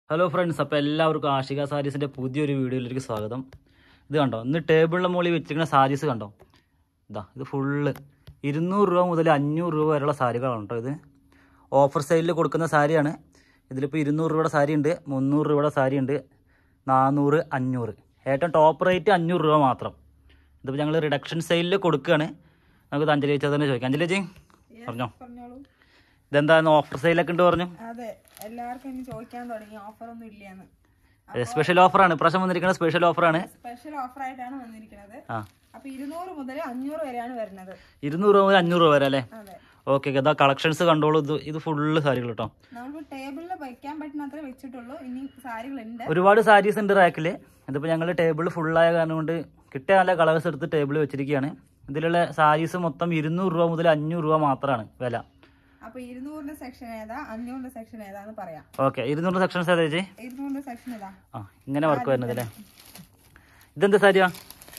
Hello friends അപ്പോൾ എല്ലാവർക്കും ആഷിക സാരീസിൻ്റെ പുതിയൊരു വീഡിയോയിലേക്ക് സ്വാഗതം ഇത് കണ്ടോ ഇന്ന് ടേബിളിൻ്റെ മുകളിൽ വെച്ചിരിക്കുന്ന സാരീസ് കണ്ടോ ഇതാ ഇത് ഫുള്ള് ഇരുന്നൂറ് രൂപ മുതൽ അഞ്ഞൂറ് രൂപ വരെയുള്ള സാരികളാണ് കേട്ടോ ഇത് ഓഫർ സെയിലിൽ കൊടുക്കുന്ന സാരിയാണ് ഇതിലിപ്പോൾ ഇരുന്നൂറ് രൂപയുടെ സാരി ഉണ്ട് മുന്നൂറ് രൂപയുടെ സാരി ഉണ്ട് നാനൂറ് അഞ്ഞൂറ് ഏറ്റവും ടോപ്പ് റേറ്റ് അഞ്ഞൂറ് രൂപ മാത്രം ഇതിപ്പോൾ ഞങ്ങൾ റിഡക്ഷൻ സെയിലിൽ കൊടുക്കുകയാണ് നമുക്ക് അഞ്ജലി ചേച്ചി തന്നെ ചോദിക്കാം അഞ്ജലി ചേച്ചി പറഞ്ഞോ പറഞ്ഞോളൂ ഇതെന്താ ഓഫർ സെയിലൊക്കെ ഉണ്ട് പറഞ്ഞു അതെ എല്ലാവർക്കും ഇനി ചോദിക്കാൻ തുടങ്ങി ഓഫർ ഒന്നും ഇല്ലയെന്ന് സ്പെഷ്യൽ ഓഫറാണ് ഇപ്രാവശ്യം വന്നിരിക്കുന്ന സ്പെഷ്യൽ ഓഫറാണ് സ്പെഷ്യൽ ഓഫർ ആയിട്ടാണ് വന്നിരിക്കുന്നത് ആ അപ്പൊ ഇരുന്നൂറ് മുതൽ അഞ്ഞൂറ് വരെയാണ് വരുന്നത് ഇരുന്നൂറ് രൂപ മുതൽ അഞ്ഞൂറ് രൂപ വരെ അല്ലേ അതെ ഓക്കെ ഓക്കെ ഇതാ കളക്ഷൻസ് കണ്ടോളൂ ഇത് ഇത് ഫുള്ള് സാരികൾ കേട്ടോ നമുക്ക് ടേബിളിൽ വയ്ക്കാൻ പറ്റുന്ന അത്ര വെച്ചിട്ടുള്ളൂ ഇനി സാരികളുണ്ട് ഒരുപാട് സാരീസ് ഉണ്ട് റാക്കിൽ ഇതിപ്പോൾ ഞങ്ങൾ ടേബിൾ ഫുള്ളായ കാരണം കൊണ്ട് കിട്ടിയ നല്ല കളേഴ്സ് എടുത്ത് ടേബിൾ വെച്ചിരിക്കുകയാണ് ഇതിലുള്ള സാരീസ് മൊത്തം ഇരുന്നൂറ് രൂപ മുതൽ അഞ്ഞൂറ് രൂപ മാത്രമാണ് വില അപ്പൊ ഇരുന്നൂറിന്റെ സെക്ഷൻ ഏതാ അഞ്ഞൂറിന്റെ സെക്ഷൻ ഏതാന്ന് പറയാം ഓക്കെ ഇരുന്നൂറ് സെക്ഷൻസ് ഏതാ ചേച്ചി ഇരുന്നൂറിന്റെ സെക്ഷൻ ഏതാ ആ ഇങ്ങനെ വർക്ക് വരുന്നത് അല്ലേ ഇതെന്ത് സാരിയാ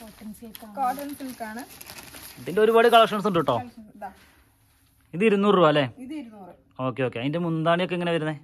കോട്ടൺ സിൽക്ക് ആണ് ഇതിൻ്റെ ഒരുപാട് കളക്ഷൻസ് ഉണ്ട് കേട്ടോ ഇതാ ഇത് ഇരുന്നൂറ് രൂപ അല്ലേ ഇത് ഇരുന്നൂറ് ഓക്കെ ഓക്കെ അതിൻ്റെ മുന്താണിയൊക്കെ എങ്ങനെ വരുന്നത്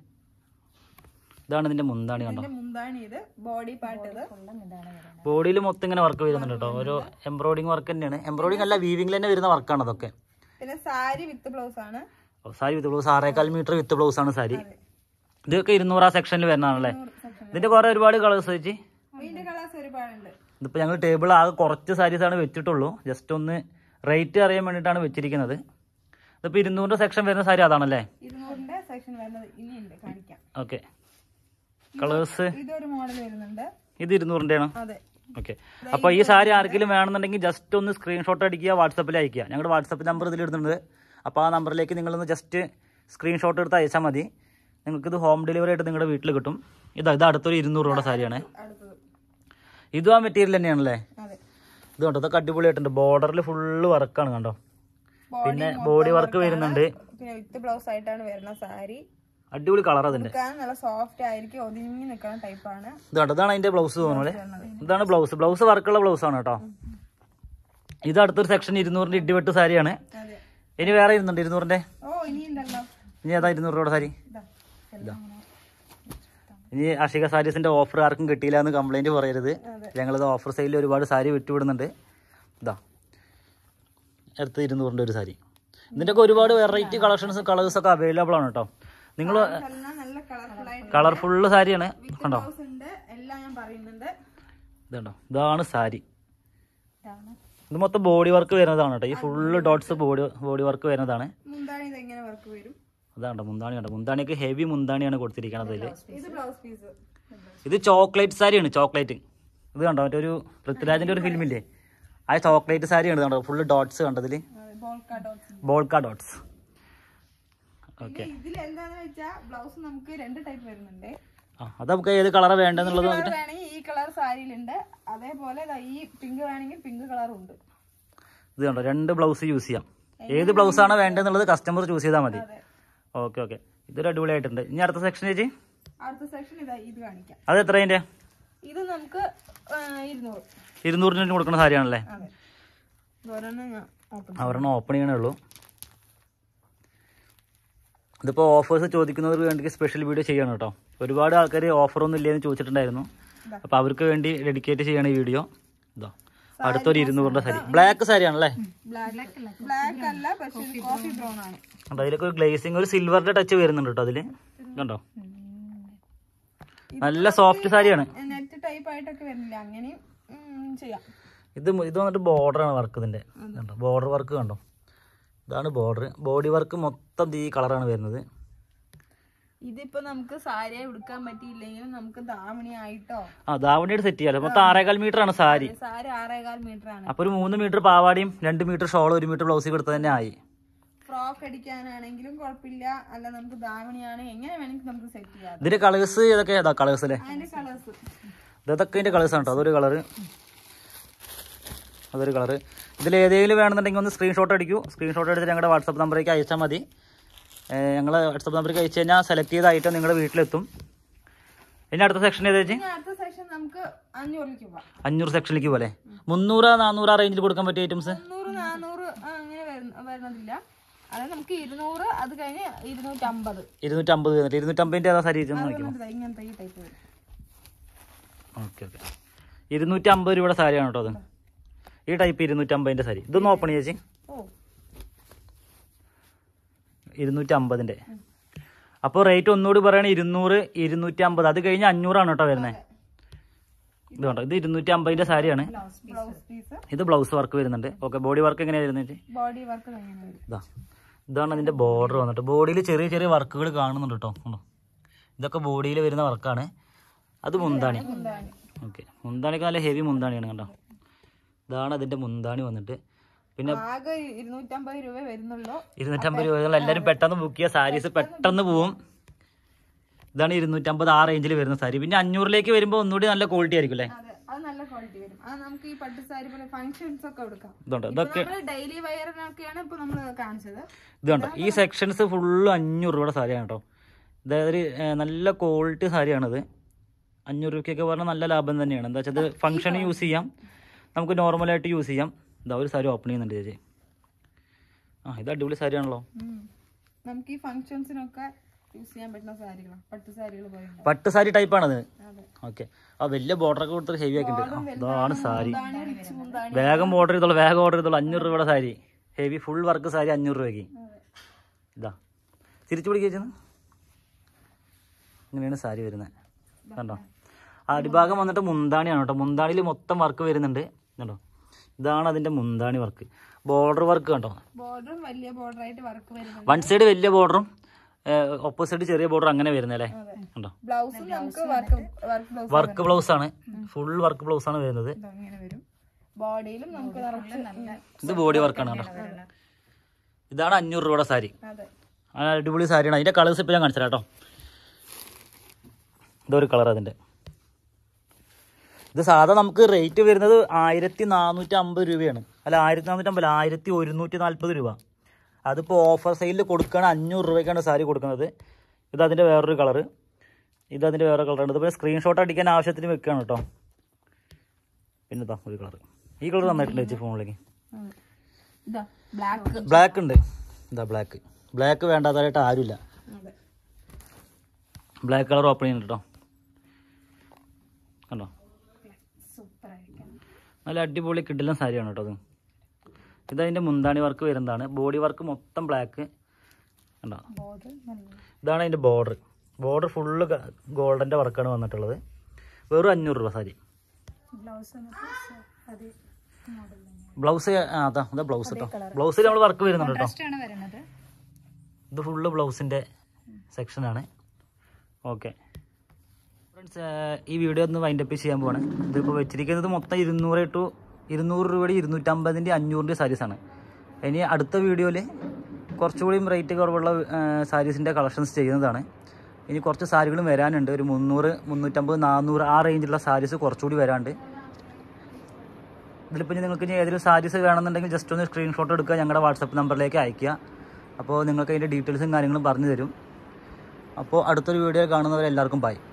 ഇതാണ് ഇതിൻ്റെ മുന്താണി കണ്ടോ ഇതിന്റെ മുന്താണി ഇത് ബോഡി പാർട്ട് ഇത് ബോഡിയിൽ മൊത്തം ഇങ്ങനെ വർക്ക് വരുന്നുണ്ട് കേട്ടോ ഒരു എംബ്രോയിഡിങ് വർക്ക് തന്നെയാണ് എംബ്രോയിഡിങ് അല്ല വീവിംഗിൽ തന്നെ വരുന്ന വർക്കാണ് അതൊക്കെ പിന്നെ സാരി വിത്ത് ബ്ലൗസ് ആണ് സാരി വിത്ത് ബ്ലൗസ് ആറേക്കാൽ മീറ്റർ വിത്ത് ബ്ലൗസ് ആണ് സാരി ഇതൊക്കെ ഇരുന്നൂറാ സെക്ഷനിൽ വരുന്നതാണല്ലേ സെക്ഷൻ ഇതിന്റെ കുറെ ഒരുപാട് കളേഴ്സ് വെച്ച് ഇതിന്റെ കളേഴ്സ് ഒരുപാടുണ്ട് ഇതിപ്പോൾ ഞങ്ങൾ ടേബിൾ ആകെ കുറച്ച് സാരീസ് ആണ് വെച്ചിട്ടുള്ളൂ ജസ്റ്റ് ഒന്ന് റേറ്റ് അറിയാൻ വേണ്ടിയിട്ടാണ് വെച്ചിരിക്കുന്നത് ഇതിപ്പോൾ ഇരുന്നൂറിൻ്റെ സെക്ഷൻ വരുന്ന സാരി അതാണല്ലേ ഇരുന്നൂറിന്റെ സെക്ഷൻ വരുന്നത് ഇനിയുണ്ട് കാണിക്കാം ഓക്കെ കളേഴ്സ് ഇതൊരു മോഡൽ വരുന്നുണ്ട് ഇത് ഇരുന്നൂറിൻ്റെയാണ് അതെ ഓക്കെ അപ്പോൾ ഈ സാരി ആർക്കെങ്കിലും വേണമെന്നുണ്ടെങ്കിൽ ജസ്റ്റ് ഒന്ന് സ്ക്രീൻഷോട്ട് അടിക്കുക വാട്സപ്പിൽ അയക്കുക ഞങ്ങളുടെ വാട്സപ്പ് നമ്പർ ഇതിൽ ഇടുന്നുണ്ട് അപ്പോൾ ആ നമ്പറിലേക്ക് നിങ്ങളൊന്ന് ജസ്റ്റ് സ്ക്രീൻഷോട്ട് എടുത്ത് അയച്ചാൽ മതി നിങ്ങൾക്കിത് ഹോം ഡെലിവറി ആയിട്ട് നിങ്ങളുടെ വീട്ടിൽ കിട്ടും ഇത് ഇത് അടുത്തൊരു ഇരുന്നൂറ് രൂപയുടെ സാരിയാണ് അടുത്തത് ഇതും ആ മെറ്റീരിയൽ തന്നെയാണല്ലേ അതെ ഇത് കണ്ടോ ഇതൊക്കെ അടിപൊളിയായിട്ടുണ്ട് ബോർഡറിൽ ഫുള്ള് വർക്കാണ് കണ്ടോ പിന്നെ ബോഡി വർക്ക് വരുന്നുണ്ട് പിന്നെ വിത്ത് ബ്ലൗസ് ആയിട്ടാണ് വരുന്ന സാരി അടിപൊളി കളർ അതിൻ്റെ എടുക്കാൻ നല്ല സോഫ്റ്റ് ആയിരിക്കും ഒതുങ്ങി നിൽക്കുന്ന ടൈപ്പാണ് ഇത് കണ്ടോ ഇതാണ് അതിൻ്റെ ബ്ലൗസ് തോന്നുന്നത് ഇതാണ് ബ്ലൗസ് ബ്ലൗസ് വർക്കുള്ള ബ്ലൗസ് ആണ് കേട്ടോ ഇത് അടുത്തൊരു സെക്ഷൻ ഇരുന്നൂറിൻ്റെ ഇടിവെട്ട് സാരിയാണ് അതെ ഇനി വേറെ ഇരുന്നുണ്ട് ഇരുന്നൂറിൻ്റെ ഓ ഇനിയുണ്ടല്ലോ ഇനി ഏതാ ഇരുന്നൂറ് രൂപയുടെ സാരി ഇതാ ഇതാ ഇനി അഷിക സാരീസിന്റെ ഓഫർ ആർക്കും കിട്ടിയില്ല എന്ന് കംപ്ലൈന്റ് പറയരുത് അതെ. ഞങ്ങളിത് ഓഫർ സെയിലിൽ ഒരുപാട് സാരി വിട്ടുവിടുന്നുണ്ട് ഇതാ അടുത്ത് ഇരുന്നൂറിൻ്റെ ഒരു സാരി ഇതിൻ്റെയൊക്കെ ഒരുപാട് വെറൈറ്റി കളക്ഷൻസ് കളേഴ്സ് ഒക്കെ അവൈലബിൾ ആണ് കേട്ടോ നിങ്ങൾ എല്ലാം നല്ല കളർഫുൾ ആയിട്ട് കളർഫുള്ള് സാരിയാണ് വിത്ത് കണ്ടോ ബ്ലൗസ് ഉണ്ട് എല്ലാം ഞാൻ പറയുന്നുണ്ട് ഇതുണ്ടോ ഇതാണ് സാരി ഇത് മൊത്തം ബോഡി വർക്ക് വരുന്നതാണ് കേട്ടോ ഈ full dots body body work വരുന്നതാണ് മുന്താണി ഇത് എങ്ങനെ വർക്ക് വരും അതാണ്ടോ മുന്താണി കണ്ടോ മുന്താണിയൊക്കെ ഹെവി മുന്താണിയാണ് കൊടുത്തിരിക്കുന്നത് ഇതിൽ ഇത് ബ്ലൗസ് പീസ് ഇത് ചോക്ലേറ്റ് സാരിയാണ് ചോക്ലേറ്റ് ഇത് കണ്ടോ മറ്റേ ഒരു പൃഥ്വിരാജിന്റെ ഒരു ഫിലിമില്ലേ ആ ചോക്ലേറ്റ് സാരിയാണ് ഇത് കണ്ടോ ഫുള്ള് ഡോട്ട്സ് കണ്ടതിൽ polka dots polka dots okay ഇതിൽ എന്താന്ന് വെച്ചാ ബ്ലൗസ് നമുക്ക് രണ്ട് ടൈപ്പ് വരുന്നുണ്ട് ആ അത് നമുക്ക് ഏത് കളറാണ് വേണ്ടതെന്നുള്ളത് കളർ വേണമെങ്കിൽ ഈ കളർ സാരിയിലുണ്ട് അതേപോലെ ദാ ഈ പിങ്ക് വേണമെങ്കിൽ പിങ്ക് കളറും ഉണ്ട് ഇത് കണ്ടോ രണ്ട് ബ്ലൗസ് യൂസ് ചെയ്യാം ഏത് ബ്ലൗസ് ആണ് വേണ്ടതെന്നുള്ളത് കസ്റ്റമർ ചൂസ് ചെയ്താൽ മതി അതെ ഓക്കെ ഓക്കെ ഇതൊരു അടിപൊളിയായിട്ടുണ്ട് ഇനി അടുത്ത സെക്ഷൻ ചേച്ചി അടുത്ത സെക്ഷൻ ഇതാ ഇത് കാണിക്കാം അത് എത്ര അതിൻ്റെ ഇത് നമുക്ക് ആ, ഇരുന്നൂറ് ഇരുന്നൂറിന് കൊടുക്കുന്ന സാരിയാണല്ലേ അതെ ഒരെണ്ണം ഞാൻ open അവരെണ്ണം ഓപ്പൺ ചെയ്യണേ ഉള്ളൂ ഇതിപ്പോൾ ഓഫേഴ്സ് ചോദിക്കുന്നവർക്ക് വേണ്ടി സ്പെഷ്യൽ വീഡിയോ ചെയ്യണം കേട്ടോ ഒരുപാട് ആൾക്കാർ ഓഫറൊന്നും ഇല്ലെന്ന് ചോദിച്ചിട്ടുണ്ടായിരുന്നു അപ്പോൾ അവർക്ക് വേണ്ടി ഡെഡിക്കേറ്റ് ചെയ്യണ ഈ വീഡിയോ ഇതോ അടുത്തൊരു ഇരുന്നൂറിൻ്റെ സാരി ബ്ലാക്ക് സാരി ആണല്ലേ ബ്ലാക്ക് ബ്ലാക്ക് അല്ല പക്ഷെ കോഫി ബ്രൗൺ ആണ് കണ്ടോ അതിലൊക്കെ ഒരു ഗ്ലേസിങ് ഒരു സിൽവറിൻ്റെ ടച്ച് വരുന്നുണ്ട് കേട്ടോ അതിൽ കണ്ടോ നല്ല സോഫ്റ്റ് സാരിയാണ് നെറ്റ് ടൈപ്പ് ആയിട്ടൊക്കെ വരുന്നില്ല അങ്ങനെയും ഉം, ചെയ്യാം ഇത് മു- ഇത് വന്നിട്ട് ബോർഡറാണ് വർക്ക് ഇതിൻ്റെ കണ്ടോ ബോർഡർ വർക്ക് കണ്ടോ ഇതാണ് ബോർഡർ ബോഡി വർക്ക് മൊത്തം ഈ കളറാണ് വരുന്നത് ഇതിപ്പോ നമുക്ക് സാരിയായി ഉടുക്കാൻ പറ്റിയില്ലെങ്കിലും നമുക്ക് ദാവണി ആയിട്ടോ ആ ദാവണിയുടെ സെറ്റ് ചെയ്യാലോ മൊത്തം ആറേകാൽ മീറ്റർ ആണ് സാരി സാരി ആറേകാൽ മീറ്റർ ആണ് അപ്പൊ ഒരു മൂന്ന് മീറ്റർ പാവാടിയും രണ്ട് മീറ്റർ ഷോൾ ഒരു മീറ്റർ ബ്ലൗസ് കൊടുത്തത് തന്നെ ആയി ഫ്രോക്ക് അടിക്കാനാണെങ്കിലും കുഴപ്പമില്ല അല്ല നമുക്ക് ദാവണിയാണ് എങ്ങനെ വേണമെങ്കിൽ നമുക്ക് സെറ്റ് ചെയ്യാം ഇതിന്റെ കളേഴ്സ് ഏതൊക്കെ ഏതാ കളേഴ്സ് അല്ലേ അതിന്റെ കളേഴ്സ് ഇതൊക്കെ ഇതിന്റെ കളേഴ്സ് ആണ് കേട്ടോ അതൊരു കളറ് അതൊരു കളറ് ഇതിൽ ഏതെങ്കിലും വേണമെന്നുണ്ടെങ്കിൽ ഒന്ന് സ്ക്രീൻഷോട്ട് അടിക്കൂ സ്ക്രീൻഷോട്ട് എടുത്ത് ഞങ്ങളുടെ വാട്സപ്പ് നമ്പറേക്ക് അയച്ചാൽ മതി ഞങ്ങൾ വാട്സപ്പ് നമ്പറേക്ക് അയച്ചു കഴിഞ്ഞാൽ സെലക്ട് ചെയ്ത ഐറ്റം നിങ്ങളുടെ വീട്ടിലെത്തും ഇനി അടുത്ത സെക്ഷൻ ഏതാ ചേച്ചി ഇനി അടുത്ത സെക്ഷൻ നമുക്ക് അഞ്ഞൂറിലേക്ക് പോവാം അഞ്ഞൂറ് സെക്ഷനിലേക്ക് പോലെ മുന്നൂറ് നാനൂറ് ആ റേഞ്ചിൽ കൊടുക്കാൻ പറ്റിയ ഐറ്റംസ് മുന്നൂറ് നാനൂറ് ആ, അങ്ങനെ വരുന്ന- വരണതില്ല അത് നമുക്ക് ഇരുന്നൂറ് അത് കഴിഞ്ഞ് ഇരുന്നൂറ്റമ്പത് ഇരുന്നൂറ്റമ്പത് വന്നിട്ട് ഇരുന്നൂറ്റമ്പതിൻ്റെ ഏതാ സാരി ഇതൊന്ന് നോക്കിയോ ഇങ്ങനത്തെ ഇങ്ങനത്തെ ഈ ടൈപ്പ് വരും ഓക്കെ ഓക്കെ ഇരുന്നൂറ്റമ്പത് രൂപയുടെ സാരിയാണ് കേട്ടോ അത് ഈ ടൈപ്പ് ഇരുന്നൂറ്റമ്പതിൻ്റെ സാരി ഇതൊന്ന് ഓപ്പൺ ചേച്ചി ഓ ഇരുന്നൂറ്റമ്പതിൻ്റെ അപ്പോൾ റേറ്റ് ഒന്നുകൂടി പറയുകയാണെങ്കിൽ ഇരുന്നൂറ് ഇരുന്നൂറ്റി അമ്പത് അത് കഴിഞ്ഞ് അഞ്ഞൂറാണ് കേട്ടോ വരുന്നത് ഇത് കണ്ടോ ഇത് ഇരുന്നൂറ്റി അമ്പതിൻ്റെ സാരിയാണ് ബ്ലൗസ് പീസ് ഇത് ബ്ലൗസ് വർക്ക് വരുന്നുണ്ട് ഓക്കെ ബോഡി വർക്ക് എങ്ങനെയാണ് വരുന്നത് ബോഡി വർക്ക് ഇങ്ങനെ വരും ഇതാ ഇതാണ് അതിൻ്റെ ബോർഡർ വന്നിട്ട് ബോഡിയിൽ ചെറിയ ചെറിയ വർക്കുകൾ കാണുന്നുണ്ട് കേട്ടോ കണ്ടോ ഇതൊക്കെ ബോഡിയിൽ വരുന്ന വർക്കാണ് അത് മുന്താണി മുന്താണി. ഓക്കെ മുന്താണിക്ക് നല്ല ഹെവി മുന്താണിയാണ് കണ്ടോ ഇതാണ് അതിൻ്റെ മുന്താണി വന്നിട്ട് പിന്നെ ആകെ ഇരുന്നൂറ്റമ്പത് രൂപ വരുന്നുള്ളൂ ഇരുന്നൂറ്റമ്പത് രൂപ എല്ലാവരും പെട്ടെന്ന് ബുക്ക് ചെയ്യുക സാരീസ് പെട്ടെന്ന് പോവും ഇതാണ് ഇരുന്നൂറ്റമ്പത് ആ റേഞ്ചിൽ വരുന്ന സാരി പിന്നെ അഞ്ഞൂറിലേക്ക് വരുമ്പോൾ ഒന്നുകൂടി നല്ല ക്വാളിറ്റി ആയിരിക്കും അല്ലേ അതെ അത് നല്ല ക്വാളിറ്റി വരും അത് നമുക്ക് ഈ പട്ട് സാരി പോലെ ഫങ്ഷൻസ് ഒക്കെ എടുക്കാം ഇതുണ്ട് ഇതൊക്കെ നമ്മള് ഡെയിലി വയറിനൊക്കെയാണ് ഇപ്പൊ നമ്മള് കാണിച്ചത് ഇത് കണ്ടോ ഈ സെക്ഷൻസ് ഫുള്ള് അഞ്ഞൂറ് രൂപയുടെ സാരിയാണ് കേട്ടോ അതായത് ഒരു, ഏ, നല്ല ക്വാളിറ്റി സാരിയാണിത് അഞ്ഞൂറ് രൂപയ്ക്കൊക്കെ പറഞ്ഞാൽ നല്ല ലാഭം തന്നെയാണ് എന്താ വെച്ചാൽ ഇത് ഫംഗ്ഷന് യൂസ് ചെയ്യാം നമുക്ക് നോർമലായിട്ട് യൂസ് ചെയ്യാം ഇതാ ഒരു സാരി ഓപ്പൺ ചെയ്യുന്നുണ്ട് ചേച്ചി ആ ഇത് അടിപൊളി സാരിയാണല്ലോ ഉം. നമുക്ക് ഈ ഫങ്ഷൻസിനൊക്കെ യൂസ് ചെയ്യാൻ പറ്റുന്ന സാരികളാണ് പട്ട് സാരികൾ പോലെ ഉണ്ടാവും. പട്ട് സാരി ടൈപ്പാണത് അതെ ഓക്കെ ആ വലിയ ബോർഡറൊക്കെ കൊടുത്തിട്ട് ഹെവി ആക്കിയിട്ടുണ്ട് ആ, ഇതാണ് സാരി മുന്താണി, rich മുന്താണി. വേഗം ഓർഡർ ചെയ്തോളൂ വേഗം ഓർഡർ ചെയ്തോളൂ അഞ്ഞൂറ് രൂപയുടെ sari heavy full work sari അഞ്ഞൂറ് രൂപയ്ക്ക് അതെ. ഇതാ തിരിച്ചു പിടിക്കുന്നു ഇങ്ങനെയാണ് സാരി വരുന്നത് കണ്ടോ ആ അടിഭാഗം വന്നിട്ട് മുന്താണിയാണ് കേട്ടോ മുന്താണിയിൽ മൊത്തം വർക്ക് വരുന്നുണ്ട് കണ്ടോ ഇതാണ് അതിൻ്റെ മുന്താണി വർക്ക് ബോർഡർ വർക്ക് കണ്ടോ ബോർഡറും വലിയ ബോർഡർ ആയിട്ട് വർക്ക് വരുന്നുണ്ട് വൺ സൈഡ് വലിയ ബോർഡറും ഓപ്പോസിറ്റ് ചെറിയ ബോർഡർ അങ്ങനെ വരുന്നല്ലേ അതെ കണ്ടോ ബ്ലൗസും നമുക്ക് work work blouse work blouse ആണ് ഫുൾ വർക്ക് ബ്ലൗസ് ആണ് വരുന്നത് ഇങ്ങനെ വരും ബോഡിയിലും നമുക്ക് നിറച്ച് ഇത് ബോഡി വർക്കാണ് കേട്ടോ ഇതാണ് അഞ്ഞൂറ് രൂപയുടെ സാരി അതെ ആ അടിപൊളി സാരിയാണ് അതിൻ്റെ കളേഴ്സ് ഇപ്പോൾ ഞാൻ കാണിച്ചു തരാം കേട്ടോ ഇതൊരു കളർ അതിൻ്റെ ഇത് സാധാ നമുക്ക് റേറ്റ് വരുന്നത് ആയിരത്തി നാനൂറ്റി അമ്പത് രൂപയാണ് അല്ല ആയിരത്തി നാനൂറ്റി അമ്പത് ആയിരത്തി ഒരുന്നൂറ്റി നാൽപ്പത് രൂപ അതിപ്പോൾ ഓഫർ സെയിലിൽ കൊടുക്കുകയാണ് അഞ്ഞൂറ് രൂപയ്ക്കാണ് സാരി കൊടുക്കുന്നത് ഇത് അതിൻ്റെ വേറൊരു കളറ് ഇത് അതിൻ്റെ വേറെ കളറാണ് ഇതിപ്പോൾ സ്ക്രീൻഷോട്ട് അടിക്കാൻ ആവശ്യത്തിന് വെക്കുകയാണ് കേട്ടോ പിന്നെ ഇതാ ഒരു കളർ ഈ കളർ തന്നിട്ടുണ്ട് ചേച്ചി ഫോണിലേക്ക് അതെ. ഇതാ ബ്ലാക്ക് ബ്ലാക്ക് ഉണ്ട് ഇതാ ബ്ലാക്ക് ബ്ലാക്ക് വേണ്ടാത്തതായിട്ട് ആരുമില്ല അതെ ബ്ലാക്ക് കളർ ഓപ്പൺ ചെയ്യുന്നുണ്ട് കേട്ടോ കണ്ടോ സൂപ്പർ ആയിരിക്കും നല്ല അടിപൊളി കിഡിലും സാരിയാണ് കേട്ടോ അത് ഇതതിൻ്റെ മുന്താണി വർക്ക് വരുന്നതാണ് ബോഡി വർക്ക് മൊത്തം ബ്ലാക്ക് കണ്ടോ ബോർഡർ നല്ല ഇതാണ് അതിൻ്റെ ബോർഡർ ബോർഡർ ഫുള്ള് ഗോൾഡൻ്റെ വർക്കാണ് വന്നിട്ടുള്ളത് വെറും അഞ്ഞൂറ് രൂപ സാരി ബ്ലൗസ് അത് മോഡൽ ബ്ലൗസ് ആ അതാ അതാ ബ്ലൗസ് കേട്ടോ ബ്ലൗസിൽ നമ്മൾ വർക്ക് വരുന്നുണ്ട് കേട്ടോ ആണ് വരുന്നത് ഇത് ഫുള്ള് ബ്ലൗസിൻ്റെ സെക്ഷനാണ് ഓക്കെ ഫ്രണ്ട്സ് ഈ വീഡിയോ ഒന്ന് വൈൻഡപ്പ് ചെയ്യാൻ പോവാണ് ഇതിപ്പോൾ വെച്ചിരിക്കുന്നത് മൊത്തം ഇരുന്നൂറ് ടു ഇരുന്നൂറ് രൂപയുടെ ഇരുന്നൂറ്റമ്പതിൻ്റെ അഞ്ഞൂറിൻ്റെ സാരീസാണ് ഇനി അടുത്ത വീഡിയോയിൽ കുറച്ചുകൂടിയും റേറ്റ് കുറവുള്ള സാരീസിൻ്റെ കളക്ഷൻസ് ചെയ്യുന്നതാണ് ഇനി കുറച്ച് സാരികളും വരാനുണ്ട് ഒരു മുന്നൂറ് മുന്നൂറ്റമ്പത് നാനൂറ് ആ റേഞ്ചിലുള്ള സാരീസ് കുറച്ചുകൂടി വരാണ്ട് ഇതിലിപ്പോൾ നിങ്ങൾക്ക് ഇനി ഏതെങ്കിലും സാരീസ് വേണമെന്നുണ്ടെങ്കിൽ ജസ്റ്റ് ഒന്ന് സ്ക്രീൻഷോട്ട് എടുക്കുക ഞങ്ങളുടെ വാട്സപ്പ് നമ്പറിലേക്ക് അയക്കുക അപ്പോൾ നിങ്ങൾക്ക് അതിൻ്റെ ഡീറ്റെയിൽസും കാര്യങ്ങളും പറഞ്ഞു തരും അപ്പോൾ അടുത്തൊരു വീഡിയോ കാണുന്നവരെല്ലാവർക്കും ബൈ